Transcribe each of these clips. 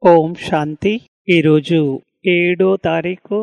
ఓం శాంతి ఈరోజు ఏడో తారీఖు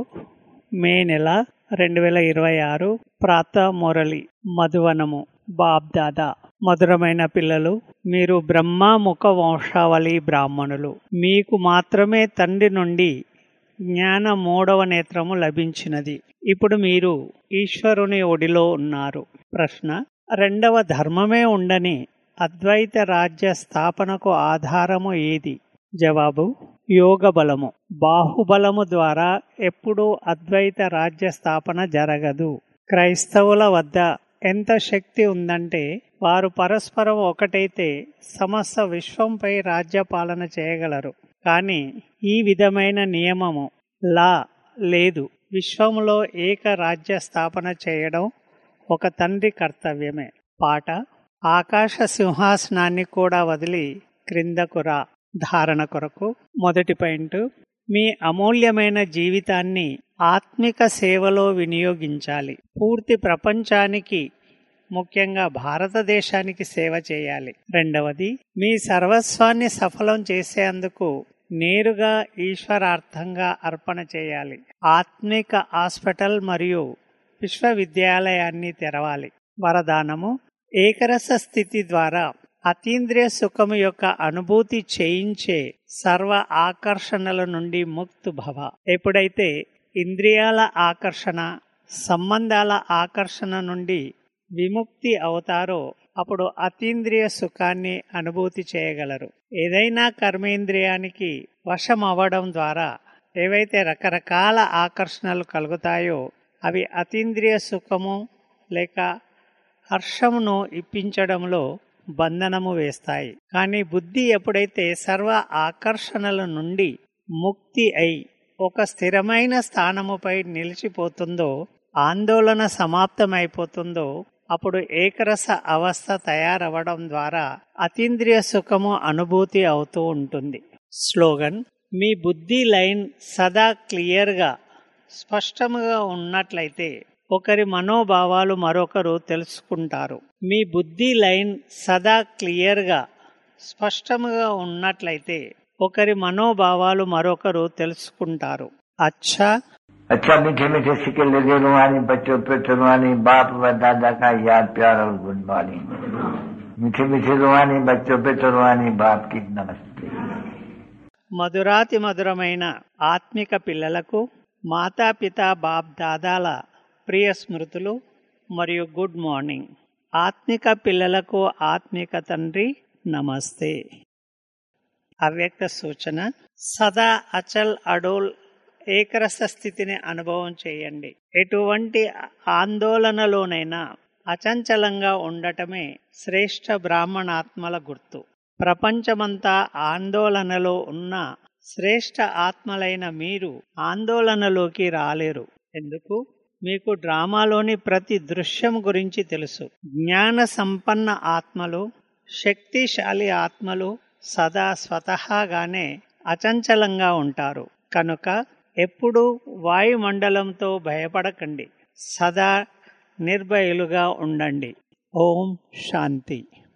మే నెల రెండు వేల ఇరవై ఆరు ప్రాత మురళి మధువనము బాబ్దాదా మధురమైన పిల్లలు మీరు బ్రహ్మ ముఖ వంశావళి బ్రాహ్మణులు మీకు మాత్రమే తండ్రి నుండి జ్ఞాన మూడవ నేత్రము లభించినది ఇప్పుడు మీరు ఈశ్వరుని ఒడిలో ఉన్నారు ప్రశ్న రెండవ ధర్మమే ఉండని అద్వైత రాజ్య స్థాపనకు ఆధారము ఏది జవాబు యోగ బలము బాహుబలము ద్వారా ఎప్పుడూ అద్వైత రాజ్య స్థాపన జరగదు క్రైస్తవుల వద్ద ఎంత శక్తి ఉందంటే వారు పరస్పరం ఒకటైతే సమస్త విశ్వంపై రాజ్యపాలన చేయగలరు కానీ ఈ విధమైన నియమము లా లేదు విశ్వంలో ఏక రాజ్య స్థాపన చేయడం ఒక తండ్రి కర్తవ్యమే పాట ఆకాశ సింహాసనాన్ని కూడా వదిలి క్రిందకు రా ధారణ కొరకు మొదటి పాయింట్ మీ అమూల్యమైన జీవితాన్ని ఆత్మిక సేవలో వినియోగించాలి పూర్తి ప్రపంచానికి ముఖ్యంగా భారతదేశానికి సేవ చేయాలి రెండవది మీ సర్వస్వాన్ని సఫలం చేసేందుకు నేరుగా ఈశ్వరార్థంగా అర్పణ చేయాలి ఆత్మిక హాస్పిటల్ మరియు విశ్వవిద్యాలయాన్ని తెరవాలి వరదానము ఏకరస స్థితి ద్వారా అతీంద్రియ సుఖము యొక్క అనుభూతి చేయించే సర్వ ఆకర్షణల నుండి ముక్తు భవ ఎప్పుడైతే ఇంద్రియాల ఆకర్షణ సంబంధాల ఆకర్షణ నుండి విముక్తి అవుతారో అప్పుడు అతీంద్రియ సుఖాన్ని అనుభూతి చేయగలరు ఏదైనా కర్మేంద్రియానికి వశం అవ్వడం ద్వారా ఏవైతే రకరకాల ఆకర్షణలు కలుగుతాయో అవి అతీంద్రియ సుఖము లేక హర్షమును ఇప్పించడంలో బంధనము వేస్తాయి కానీ బుద్ధి ఎప్పుడైతే సర్వ ఆకర్షణల నుండి ముక్తి అయి ఒక స్థిరమైన స్థానముపై నిలిచిపోతుందో ఆందోళన సమాప్తమైపోతుందో అప్పుడు ఏకరస అవస్థ తయారవడం ద్వారా అతీంద్రియ సుఖము అనుభూతి అవుతూ ఉంటుంది స్లోగన్ మీ బుద్ధి లైన్ సదా క్లియర్గా స్పష్టముగా ఉన్నట్లయితే ఒకరి మనోభావాలు మరొకరు తెలుసుకుంటారు మీ బుద్ధి లైన్ సదా క్లియర్గా స్పష్టముగా ఉన్నట్లయితే ఒకరి మనోభావాలు మరొకరు తెలుసుకుంటారు అచ్చా अच्छा मीठे मीठे सिक्के लगे रुहानी बच्चों पे रुहानी बाप व दादा का याद प्यार और गुड मॉर्निंग मीठे मीठे रुहानी बच्चों पे रुहानी बाप की नमस्ते మధురాతి మధురమైన ఆత్మిక పిల్లలకు మాతాపిత బాప్ దాదాల ప్రియ స్మృతులు మరియు గుడ్ మార్నింగ్ ఆత్మిక పిల్లలకు ఆత్మిక తండ్రి నమస్తే అవ్యక్త సూచన సదా అచల్ అడోల్ ఏకరస స్థితిని అనుభవం చేయండి ఎటువంటి ఆందోళనలోనైనా అచంచలంగా ఉండటమే శ్రేష్ఠ బ్రాహ్మణాత్మల గుర్తు ప్రపంచమంతా ఆందోళనలో ఉన్న శ్రేష్ఠ ఆత్మలైన మీరు ఆందోళనలోకి రాలేరు ఎందుకు మీకు డ్రామాలోని ప్రతి దృశ్యం గురించి తెలుసు జ్ఞాన సంపన్న ఆత్మలు శక్తిశాలి ఆత్మలు సదా స్వతహాగానే అచంచలంగా ఉంటారు కనుక ఎప్పుడు వాయుమండలంతో భయపడకండి సదా నిర్భయులుగా ఉండండి ఓం శాంతి